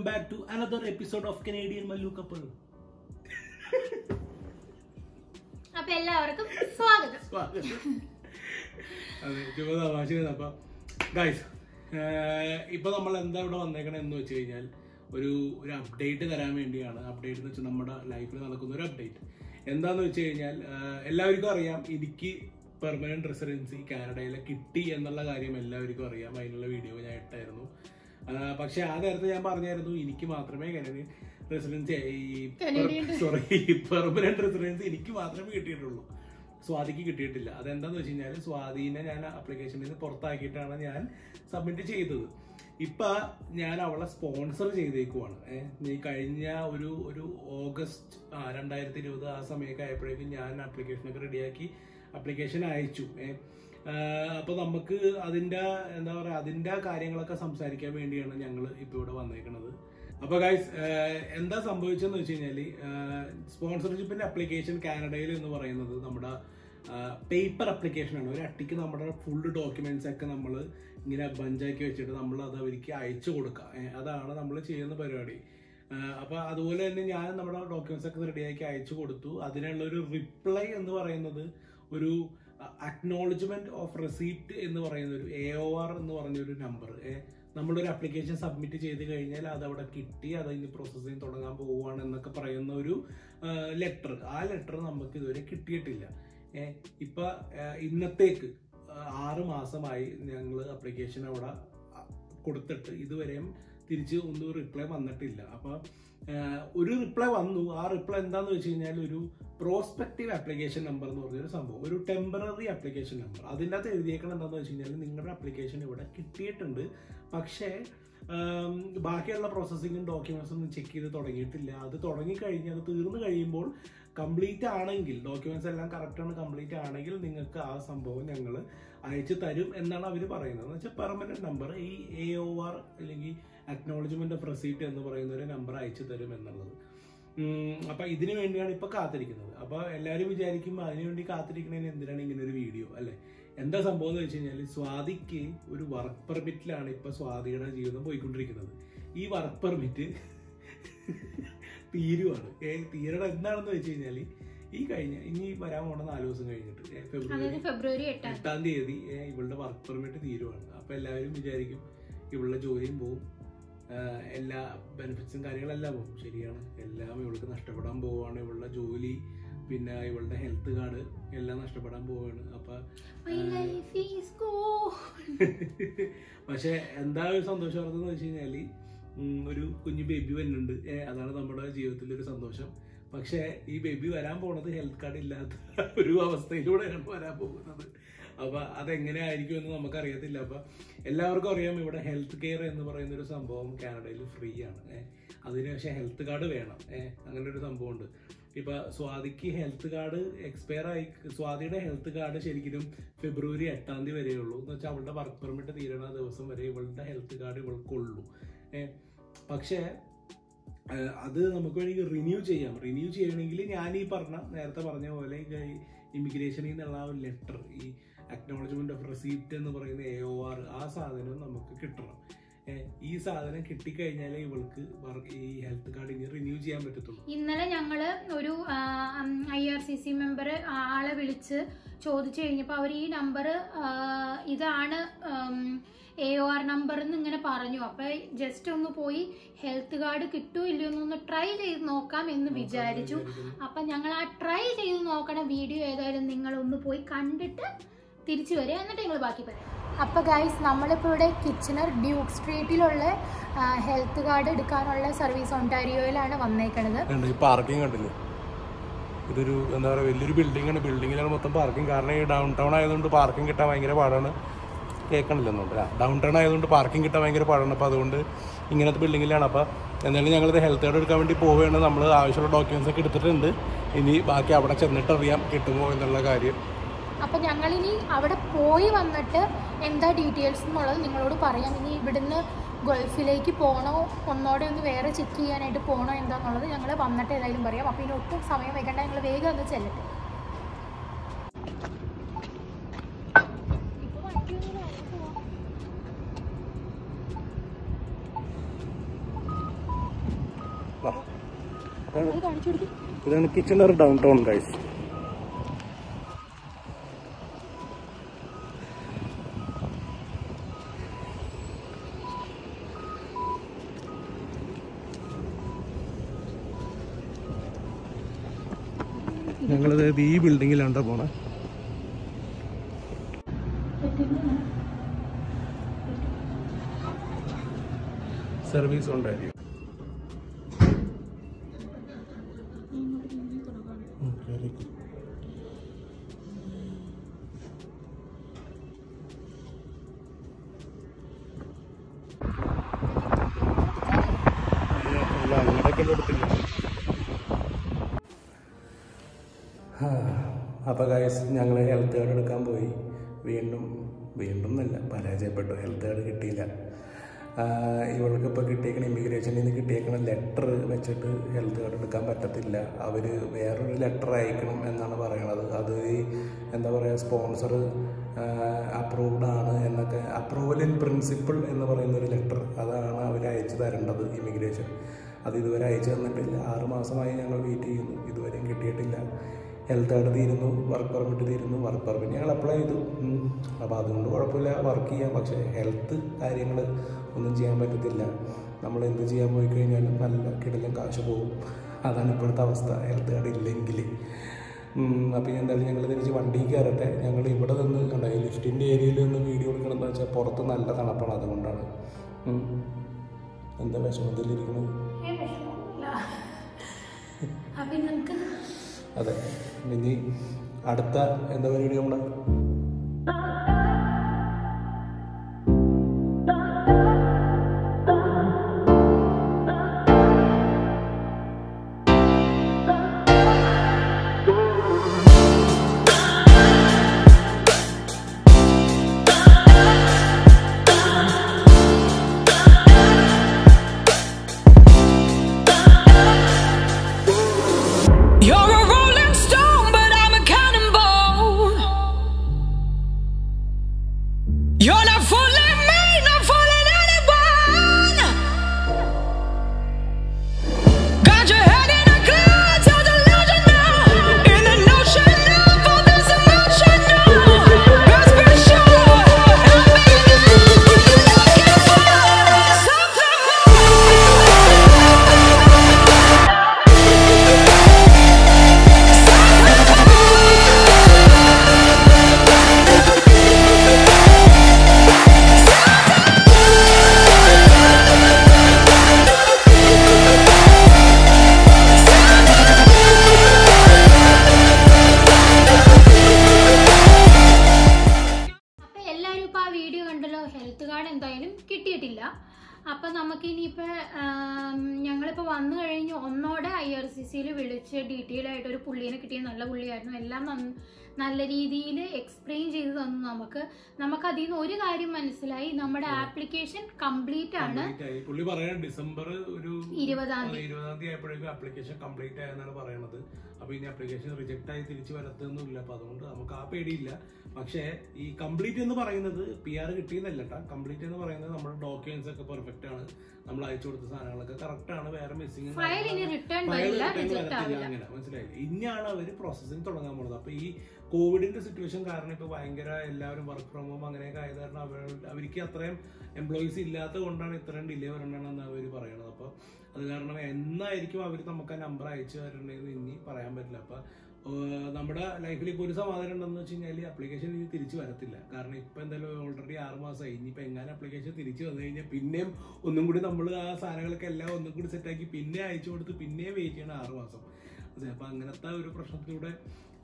back to another episode of Canadian Malu Couple. അപ്പൊ എല്ലാവർക്കും സ്വാഗതം സ്വാഗതം അതെ ചുമ്മാ തമാശയാണ് അപ്പൊ ഗൈസ് ഇപ്പൊ നമ്മൾ എന്താ ഇവിടെ വന്നേക്കണേ എന്ന് വെച്ച് കഴിഞ്ഞാൽ ഒരു ഒരു അപ്ഡേറ്റ് തരാൻ വേണ്ടിയാണ് അപ്ഡേറ്റ് എന്ന് വെച്ചാൽ നമ്മുടെ ലൈഫിൽ നടക്കുന്ന ഒരു അപ്ഡേറ്റ് എന്താന്ന് വെച്ച് കഴിഞ്ഞാൽ ആഹ് എല്ലാവർക്കും അറിയാം എനിക്ക് പെർമനന്റ് റെസിഡൻസി കാനഡയിൽ കിട്ടി എന്നുള്ള കാര്യം എല്ലാവർക്കും അറിയാം അതിനുള്ള വീഡിയോ ഞാൻ ഇട്ടായിരുന്നു ആഹ് പക്ഷെ ആ നേരത്തെ ഞാൻ പറഞ്ഞായിരുന്നു എനിക്ക് മാത്രമേ Canada residency sorry permanent residency എനിക്ക് മാത്രമേ കിട്ടിയിട്ടുള്ളൂ സ്വാതിക്ക് കിട്ടിയിട്ടില്ല അതെന്താന്ന് വെച്ച് കഴിഞ്ഞാൽ സ്വാധീനെ ഞാൻ ആപ്ലിക്കേഷനിൽ നിന്ന് പുറത്താക്കിയിട്ടാണ് ഞാൻ സബ്മിറ്റ് ചെയ്തത് ഇപ്പൊ ഞാൻ അവളെ സ്പോൺസർ ചെയ്തേക്കുവാണ് ഏഹ് ഈ കഴിഞ്ഞ ഒരു ഒരു ഓഗസ്റ്റ് ആ രണ്ടായിരത്തി ഇരുപത് ആ സമയമൊക്കെ ആയപ്പോഴേക്കും ഞാൻ ആപ്ലിക്കേഷനൊക്കെ റെഡിയാക്കി ആപ്ലിക്കേഷൻ അയച്ചു ഏഹ് അപ്പൊ നമുക്ക് അതിന്റെ എന്താ പറയാ അതിന്റെ കാര്യങ്ങളൊക്കെ സംസാരിക്കാൻ വേണ്ടിയാണ് ഞങ്ങൾ ഇപ്പൊ ഇവിടെ വന്നേക്കുന്നത് അപ്പൊ ഗൈസ് എന്താ സംഭവിച്ചെന്ന് വെച്ച് കഴിഞ്ഞാല് സ്പോൺസർഷിപ്പിന്റെ അപ്ലിക്കേഷൻ കാനഡയിൽ എന്ന് പറയുന്നത് നമ്മുടെ പേപ്പർ അപ്ലിക്കേഷൻ ആണ് ഒരു അട്ടിക്ക് നമ്മുടെ ഫുൾ ഡോക്യുമെന്റ്സ് ഒക്കെ നമ്മൾ ഇങ്ങനെ ബഞ്ചാക്കി വെച്ചിട്ട് നമ്മൾ അത് അവർക്ക് അയച്ചു കൊടുക്കുക ഏ, അതാണ് നമ്മൾ ചെയ്യുന്ന പരിപാടി ആ, അപ്പൊ അതുപോലെ തന്നെ ഞാൻ നമ്മുടെ ഡോക്യുമെന്റ്സ് ഒക്കെ റെഡിയാക്കി അയച്ചു കൊടുത്തു അതിനുള്ള ഒരു റിപ്ലൈ എന്ന് പറയുന്നത് ഒരു അക്നോളജ്മെന്റ് ഓഫ് റെസീപ്റ്റ് എന്ന് പറയുന്ന ഒരു എ ഒ ആർ എന്ന് പറഞ്ഞ ഒരു നമ്പർ നമ്മളൊരു അപ്ലിക്കേഷൻ സബ്മിറ്റ് ചെയ്ത് കഴിഞ്ഞാൽ അത് അവിടെ കിട്ടി അത് ഇനി പ്രോസസ്സിങ് തുടങ്ങാൻ പോവുകയാണ് എന്നൊക്കെ പറയുന്ന ഒരു ലെറ്റർ ആ ലെറ്റർ നമുക്ക് ഇതുവരെ കിട്ടിയിട്ടില്ല ഏ, ഇപ്പൊ ആ, ഇന്നത്തേക്ക് ആ, ആറ് മാസമായി ഞങ്ങൾ അപ്ലിക്കേഷൻ അവിടെ ആ, കൊടുത്തിട്ട് ഇതുവരെയും തിരിച്ച് ഒന്നും റിപ്ലൈ വന്നിട്ടില്ല അപ്പൊ ആ, ഒരു റിപ്ലൈ വന്നു ആ റിപ്ലൈ എന്താന്ന് വെച്ച് കഴിഞ്ഞാൽ ഒരു പ്രോസ്പെക്റ്റീവ് ആപ്ലിക്കേഷൻ നമ്പർ എന്ന് പറഞ്ഞൊരു സംഭവം ഒരു ടെമ്പററി ആപ്ലിക്കേഷൻ നമ്പർ അതിൻ്റെ അകത്ത് എഴുതിയേക്കണം എന്താന്ന് വെച്ച് കഴിഞ്ഞാൽ നിങ്ങളുടെ ആപ്ലിക്കേഷൻ ഇവിടെ കിട്ടിയിട്ടുണ്ട് പക്ഷേ ആം, ബാക്കിയുള്ള പ്രോസസ്സിങ്ങും ഡോക്യുമെന്റ്സും ഒന്നും ചെക്ക് ചെയ്ത് തുടങ്ങിയിട്ടില്ല അത് തുടങ്ങിക്കഴിഞ്ഞ് അത് തീർന്നു കഴിയുമ്പോൾ കംപ്ലീറ്റ് ആണെങ്കിൽ ഡോക്യുമെന്റ്സ് എല്ലാം കറക്റ്റ് ആണ് കംപ്ലീറ്റ് ആണെങ്കിൽ നിങ്ങൾക്ക് ആ സംഭവം ഞങ്ങൾ അയച്ചു തരും എന്നാണ് അവർ പറയുന്നത് എന്ന് വെച്ചാൽ പെർമനന്റ് നമ്പർ ഈ എ ഒ ആർ അല്ലെങ്കിൽ അക്നോളജ്മെന്റ് ഓഫ് റെസീപ്റ്റ് എന്ന് പറയുന്ന ഒരു നമ്പർ അയച്ചു തരും എന്നുള്ളത് ഉം, അപ്പൊ ഇതിനു വേണ്ടിയാണ് ഇപ്പൊ കാത്തിരിക്കുന്നത് അപ്പൊ എല്ലാവരും വിചാരിക്കും അതിനുവേണ്ടി കാത്തിരിക്കുന്നതിന് എന്തിനാണ് ഇങ്ങനെ ഒരു വീഡിയോ അല്ലെ എന്താ സംഭവം എന്ന് വെച്ച് കഴിഞ്ഞാൽ സ്വാതിക്ക് ഒരു വർക്ക് പെർമിറ്റിലാണ് ഇപ്പൊ സ്വാതിയുടെ ജീവിതം പോയിക്കൊണ്ടിരിക്കുന്നത് ഈ വർക്ക് പെർമിറ്റ് തീരുവാണ് ഏ തീരണം എന്താണെന്ന് വെച്ച് കഴിഞ്ഞാല് ഈ കഴിഞ്ഞ ഇനി വരാൻ പോണ നാല് ദിവസം കഴിഞ്ഞിട്ട് ഏ, ഫെബ്രുവരി അതായത് ഫെബ്രുവരി എട്ടാം എട്ടാം തീയതി ഏ, ഇവളുടെ വർക്ക് പെർമിറ്റ് തീരുവാണ് അപ്പൊ എല്ലാവരും വിചാരിക്കും ഇവളുടെ ജോലിയും പോവും ആ, എല്ലാ ബെനിഫിറ്റ്സും കാര്യങ്ങളെല്ലാം പോകും ശരിയാണ് എല്ലാം ഇവൾക്ക് നഷ്ടപ്പെടാൻ പോവാണ് ഇവളുടെ ജോലി പിന്നെ ഇവളുടെ ഹെൽത്ത് കാർഡ് എല്ലാം നഷ്ടപ്പെടാൻ പോവാണ് അപ്പൊ My life is go. പക്ഷെ എന്താ ഒരു സന്തോഷം പറഞ്ഞതെന്ന് വെച്ച് കഴിഞ്ഞാല് ഉം, ഒരു കുഞ്ഞു ബേബി വരുന്നുണ്ട് ഏ, അതാണ് നമ്മുടെ ജീവിതത്തിലെ ഒരു സന്തോഷം പക്ഷെ ഈ ബേബി വരാൻ പോണത് ഹെൽത്ത് കാർഡ് ഇല്ലാത്ത ഒരു അവസ്ഥയിലൂടെയാണ് വരാൻ പോകുന്നത് അപ്പൊ അതെങ്ങനെ ആയിരിക്കും എന്ന് നമുക്കറിയത്തില്ല അപ്പൊ എല്ലാവർക്കും അറിയാം ഇവിടെ ഹെൽത്ത് കെയർ എന്ന് പറയുന്ന ഒരു സംഭവം കാനഡയിൽ ഫ്രീ ആണ് ഏഹ് അതിന് പക്ഷെ ഹെൽത്ത് കാർഡ് വേണം ഏഹ് അങ്ങനെ ഒരു സംഭവമുണ്ട് ഇപ്പൊ സ്വാതിക്ക് ഹെൽത്ത് കാർഡ് എക്സ്പയർ ആയി സ്വാതിയുടെ ഹെൽത്ത് കാർഡ് ശരിക്കും ഫെബ്രുവരി എട്ടാം തീയതി വരെ ഉള്ളൂ എന്ന് വെച്ചാൽ അവളുടെ വർക്ക് പെർമിറ്റ് തീരണ ദിവസം വരെ ഇവളുടെ ഹെൽത്ത് കാർഡ് ഇവൾക്കുള്ളൂ ഏഹ് പക്ഷേ ഏഹ് അത് നമുക്ക് വേണമെങ്കിൽ റിന്യൂ ചെയ്യാം റിന്യൂ ചെയ്യണമെങ്കിൽ ഞാൻ ഈ പറഞ്ഞ നേരത്തെ പറഞ്ഞ പോലെ ഇമിഗ്രേഷനിൽ നിന്നുള്ള ആ ഒരു ലെറ്റർ ഈ അക്നോളജ്മെന്റ് ഓഫ് റെസീപ്റ്റ് എന്ന് പറയുന്ന എ ഒ ആർ ആ സാധനം നമുക്ക് കിട്ടണം ഏഹ് ഈ സാധനം കിട്ടിക്കഴിഞ്ഞാലേ ഇവൾക്ക് വർക്ക് ഈ ഹെൽത്ത് കാർഡ് ഇനി റിന്യൂ ചെയ്യാൻ പറ്റത്തുള്ളൂ ഇന്നലെ ഞങ്ങള് ഒരു I R C C member ആളെ വിളിച്ച് ചോദിച്ചു കഴിഞ്ഞപ്പോൾ അവർ ഈ നമ്പർ ഇതാണ് എ ഒ ആർ നമ്പർ എന്ന് ഇങ്ങനെ പറഞ്ഞു അപ്പൊ ജസ്റ്റ് ഒന്ന് പോയി ഹെൽത്ത് കാർഡ് കിട്ടുമോ ഇല്ലയോ എന്നൊന്ന് ട്രൈ ചെയ്ത് നോക്കാം എന്ന് വിചാരിച്ചു അപ്പൊ ഞങ്ങൾ ആ ട്രൈ ചെയ്ത് നോക്കണ വീഡിയോ ഏതായാലും നിങ്ങൾ ഒന്ന് പോയി കണ്ടിട്ട് തിരിച്ചു വരിക എന്നിട്ട് ഞങ്ങൾ ബാക്കി പറയാം അപ്പൊ ഗൈസ് നമ്മളിപ്പോൾ ഇവിടെ കിച്ചണർ ഡ്യൂക്ക് സ്ട്രീറ്റിലുള്ള ഹെൽത്ത് കാർഡ് എടുക്കാനുള്ള സർവീസ് ഒണ്ടാരിയോയിലാണ് വന്നേക്കണത് കണ്ടോ ഈ പാർക്കിംഗ് കണ്ടില്ലേ ഇതൊരു എന്താ പറയുക വലിയൊരു ബിൽഡിംഗ് ആണ് ബിൽഡിങ്ങിലാണ് മൊത്തം പാർക്കിംഗ് കാരണം ഈ ഡൗൺ ടൗൺ ആയതുകൊണ്ട് പാർക്കിംഗ് കിട്ടാൻ ഭയങ്കര പാടാണ് കേൾക്കണില്ലെന്നുണ്ട് ഡൗൺ ടൗൺ ആയതുകൊണ്ട് പാർക്കിംഗ് കിട്ടാൻ ഭയങ്കര പാടാണ് അപ്പോൾ അതുകൊണ്ട് ഇങ്ങനത്തെ ബിൽഡിങ്ങിലാണ് അപ്പോൾ എന്തായാലും ഞങ്ങളിത് ഹെൽത്ത് കാർഡ് എടുക്കാൻ വേണ്ടി പോവുകയാണ് നമ്മൾ ആവശ്യമുള്ള ഡോക്യുമെൻസ് ഒക്കെ എടുത്തിട്ടുണ്ട് ഇനി ബാക്കി അവിടെ ചെന്നിട്ട് അറിയാം കിട്ടുമോ എന്നുള്ള കാര്യം അപ്പൊ ഞങ്ങളിനി അവിടെ പോയി വന്നിട്ട് എന്താ ഡീറ്റെയിൽസ് എന്നുള്ളത് നിങ്ങളോട് പറയാം ഇനി ഇവിടുന്ന് ഗൾഫിലേക്ക് പോകണോ ഒന്നോടെ ഒന്ന് വേറെ ചെക്ക് ചെയ്യാനായിട്ട് പോകണോ എന്താന്നുള്ളത് ഞങ്ങൾ വന്നിട്ട് ഏതായാലും പറയാം അപ്പോൾ ഇനി ഒട്ടും സമയം വെക്കണ്ട ഞങ്ങൾ വേഗം ഒന്ന് ചെല്ലട്ടെ ഇപ്പൊ വണ്ടിയൊന്നും വേണ്ട പോവാം. കാണിച്ചു കൊടുക്കും ഇതാണ് കിച്ചണർ ഡൗൺ ടൗൺ ഗൈസ് ഞങ്ങളത് ഈ ബിൽഡിങ്ങിലാണ് പോണേ സർവീസ് ഉണ്ടായിരിക്കും ഉം, കേറിക്കോ. അല്ല, അങ്ങടൊക്കെ കൊടുത്തില്ല അപ്പോൾ ഗൈസ് ഞങ്ങൾ ഹെൽത്ത് കാർഡ് എടുക്കാൻ പോയി വീണ്ടും വീണ്ടും എന്നല്ല പരാജയപ്പെട്ടു ഹെൽത്ത് കാർഡ് കിട്ടിയില്ല ആഹ് ഇവൾക്ക് ഇപ്പോൾ കിട്ടിയേക്കണ ഇമിഗ്രേഷനിൽ നിന്ന് കിട്ടിയേക്കണ ലെറ്റർ വെച്ചിട്ട് ഹെൽത്ത് കാർഡ് എടുക്കാൻ പറ്റത്തില്ല അവർ വേറൊരു ലെറ്റർ അയക്കണം എന്നാണ് പറയണത് അത് ഈ എന്താ പറയുക സ്പോൺസർ അപ്രൂവ്ഡ് ആണ് എന്നൊക്കെ അപ്രൂവൽ ഇൻ പ്രിൻസിപ്പിൾ എന്ന് പറയുന്ന ഒരു ലെറ്റർ അതാണ് അവർ അയച്ചു തരേണ്ടത് ഇമിഗ്രേഷൻ അത് ഇതുവരെ അയച്ചു തന്നിട്ടില്ല ആറ് മാസമായി ഞങ്ങൾ വെയിറ്റ് ചെയ്യുന്നു ഇതുവരെയും കിട്ടിയിട്ടില്ല ഹെൽത്ത് കാർഡ് തീരുന്നു വർക്ക് പെർമിറ്റ് തീരുന്നു വർക്ക് പെർമിറ്റ് ഞങ്ങൾ അപ്ലൈ ചെയ്തു അപ്പോൾ അതുകൊണ്ട് കുഴപ്പമില്ല വർക്ക് ചെയ്യാം പക്ഷേ ഹെൽത്ത് കാര്യങ്ങൾ ഒന്നും ചെയ്യാൻ പറ്റത്തില്ല നമ്മൾ എന്ത് ചെയ്യാൻ പോയി കഴിഞ്ഞാലും നല്ല കിടലും കാശ് പോകും അതാണ് ഇപ്പോഴത്തെ അവസ്ഥ ഹെൽത്ത് കാർഡ് ഇല്ലെങ്കിൽ അപ്പോൾ എന്തായാലും ഞങ്ങൾ തിരിച്ച് വണ്ടിയിൽ കയറട്ടെ ഞങ്ങൾ ഇവിടെ നിന്ന് കണ്ട ഈ ലിഫ്റ്റിൻ്റെ ഏരിയയിൽ നിന്ന് വീഡിയോ എടുക്കണമെന്ന് വെച്ചാൽ പുറത്ത് നല്ല തണുപ്പാണ് അതുകൊണ്ടാണ് ഉം. എന്താ വിഷമത്തിലിരിക്കുന്നത് അപ്പൊ നമുക്ക് അതെ ഇനി അടുത്ത എന്താ പരിപാടി നമ്മുടെ You're a rolling stone, but I'm a cannonball. You're not fooling me, not fooling anyone. Got your head in a cloud, so delusional. In an ocean of all this emotional. Let's be sure, I'm being looking for something അപ്പൊ എല്ലാരും ഇപ്പൊ ആ video കണ്ടല്ലോ health card എന്തായാലും കിട്ടിയിട്ടില്ല അപ്പൊ നമുക്ക് ഇനിയിപ്പോ ഞങ്ങളിപ്പോ വന്നു കഴിഞ്ഞ് ഒന്നോടെ ഐ ആർ സി സിയിൽ വിളിച്ച് ഡീറ്റെയിൽ ആയിട്ട് ഒരു പുള്ളീനെ കിട്ടിയ നല്ല പുള്ളിയായിരുന്നു എല്ലാം നന്ന- നല്ല രീതിയിൽ എക്സ്പ്ലെയിൻ ചെയ്ത് തന്നു നമുക്ക് നമുക്ക് അതിൽ നിന്ന് ഒരു കാര്യം മനസ്സിലായി നമ്മുടെ ആപ്ലിക്കേഷൻ കംപ്ലീറ്റ് ആണ് Complete ആയി. പുള്ളി പറയാൻ ഡിസംബർ ഒരു ഇരുപതാം ആ, ഇരുപതാം തീയതി ആയപ്പോഴേക്കും ആപ്ലിക്കേഷൻ കംപ്ലീറ്റ് ആയെന്നാണ് പറയണത് അപ്പൊ ഇനി ആപ്ലിക്കേഷൻ റിജക്ട് ആയി തിരിച്ചു വരത്തൊന്നുമില്ല അപ്പൊ അതുകൊണ്ട് നമുക്ക് ആ പേടിയില്ല പക്ഷേ ഈ കംപ്ലീറ്റ് എന്ന് പറയുന്നത് പി ആർ കിട്ടിയെന്നല്ല കേട്ടോ കംപ്ലീറ്റ് എന്ന് പറയുന്നത് നമ്മുടെ ഡോക്യുമെന്റ്സ് ഒക്കെ പെർഫെക്റ്റ് ആണ് നമ്മൾ അയച്ചു കൊടുത്ത സാധനങ്ങളൊക്കെ കറക്റ്റ് ആണ് വേറെ മിസ്സിംഗ് ഫയൽ ഇനി റിട്ടേൺ വരില്ല റിജക്ട് ആവില്ല അങ്ങനെ മനസ്സിലായില്ലേ ഇനിയാണ് അവര് പ്രോസസ്സിംഗ് തുടങ്ങാൻ പോകുന്നത് അപ്പൊ ഈ കോവിഡിന്റെ സിറ്റുവേഷൻ കാരണം ഇപ്പൊ ഭയങ്കര എല്ലാവരും വർക്ക് ഫ്രം ഹോം അങ്ങനെയൊക്കെ ആയത് കാരണം അവർ അവർക്ക് അത്രയും എംപ്ലോയീസ് ഇല്ലാത്തത് കൊണ്ടാണ് ഇത്രയും ഡിലേ വരണമെന്ന് അവർ പറയണത് അപ്പൊ അത് കാരണം എന്നായിരിക്കും അവർ നമുക്ക് ആ നമ്പർ അയച്ചു തരേണ്ടതെന്ന് ഇനി പറയാൻ പറ്റില്ല അപ്പൊ ഏഹ്, നമ്മുടെ ലൈഫിൽ ഇപ്പോൾ ഒരു സമാധാനം ഉണ്ടെന്ന് വെച്ച് കഴിഞ്ഞാൽ അപ്ലിക്കേഷൻ ഇനി തിരിച്ചു വരത്തില്ല കാരണം ഇപ്പൊ എന്തായാലും ഓൾറെഡി ആറ് മാസമായി ഇനിയിപ്പോ എങ്ങനെ അപ്ലിക്കേഷൻ തിരിച്ചു വന്നു കഴിഞ്ഞാൽ പിന്നെയും ഒന്നും കൂടി നമ്മൾ ആ സാധനങ്ങളൊക്കെ എല്ലാം ഒന്നും കൂടി സെറ്റാക്കി പിന്നെ അയച്ചു കൊടുത്ത് പിന്നെയും വെയിറ്റ് ചെയ്യണം ആറ് മാസം അതെ അപ്പൊ അങ്ങനത്തെ ഒരു പ്രശ്നത്തിലൂടെ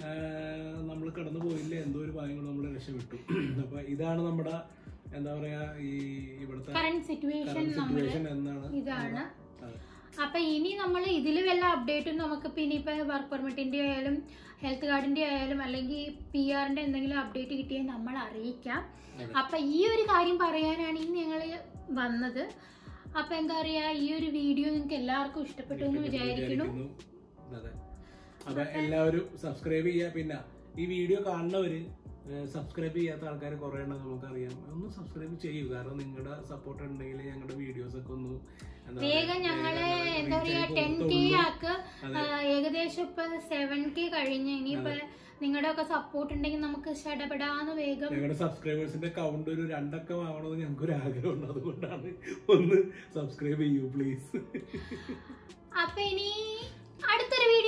നമ്മൾ കടന്നു പോയില്ല എന്തോ ഒരു ഭാഗങ്ങൾ നമ്മൾ രക്ഷപ്പെട്ടു അപ്പൊ ഇതാണ് നമ്മുടെ എന്താ പറയാ ഈ ഇവിടുത്തെ കറണ്ട് സിറ്റുവേഷൻ നമ്മള് സിറ്റുവേഷൻ എന്നാണ് ഇതാണ് അതെ. അപ്പൊ ഇനി നമ്മൾ ഇതിൽ വല്ല അപ്ഡേറ്റും നമുക്ക് പിന്നെ ഇപ്പൊ വർക്ക് പെർമിറ്റിന്റെ ആയാലും ഹെൽത്ത് കാർഡിന്റെ ആയാലും അല്ലെങ്കിൽ പി ആറിന്റെ എന്തെങ്കിലും അപ്ഡേറ്റ് കിട്ടിയാൽ നമ്മൾ അറിയിക്കാം അതെ. അപ്പൊ ഈ ഒരു കാര്യം പറയാനാണ് ഇന്ന് ഞങ്ങൾ വന്നത് അപ്പൊ എന്താ പറയാ ഈ ഒരു വീഡിയോ നിങ്ങൾക്ക് എല്ലാവർക്കും ഇഷ്ടപ്പെട്ടു എന്ന് വിചാരിക്കുന്നു അതെ അപ്പൊ എല്ലാവരും സബ്സ്ക്രൈബ് ചെയ്യുക പിന്നെ ഈ വീഡിയോ കാണുന്നവര് സബ്സ്ക്രൈബ് ചെയ്യാത്ത ആൾക്കാർ കുറേ എണ്ണം നമുക്കറിയാം ഒന്ന് സബ്സ്ക്രൈബ് ചെയ്യൂ കാരണം നിങ്ങളുടെ സപ്പോർട്ട് ഉണ്ടെങ്കിൽ ഞങ്ങളുടെ വീഡിയോസ് ഒക്കെ ഒന്ന് എന്താ പറയാ, വേഗം ഞങ്ങളെ വേഗം എന്താ reach പറയാ ആയി ടെൻ കെ പോകത്തുള്ളൂ. ആക്ക് ആ, ഏകദേശം ഇപ്പൊ സെവൻ കെ കഴിഞ്ഞ് ഇനിയിപ്പൊ നിങ്ങളുടെ ഒക്കെ സപ്പോർട്ട് ഉണ്ടെങ്കിൽ നമുക്ക് ഷടപെടാന്ന് വേഗം ഞങ്ങളുടെ സബ്സ്ക്രൈബേഴ്സിന്റെ കൗണ്ട് ഒരു രണ്ടക്കം ആവണമെന്ന് ഞങ്ങൾക്ക് ഒരു ആഗ്രഹമുണ്ട് അതുകൊണ്ടാണ് ഒന്ന് സബ്സ്ക്രൈബ് ചെയ്യൂ പ്ലീസ് അപ്പൊ ഇനി അടുത്തൊരു വീഡിയോ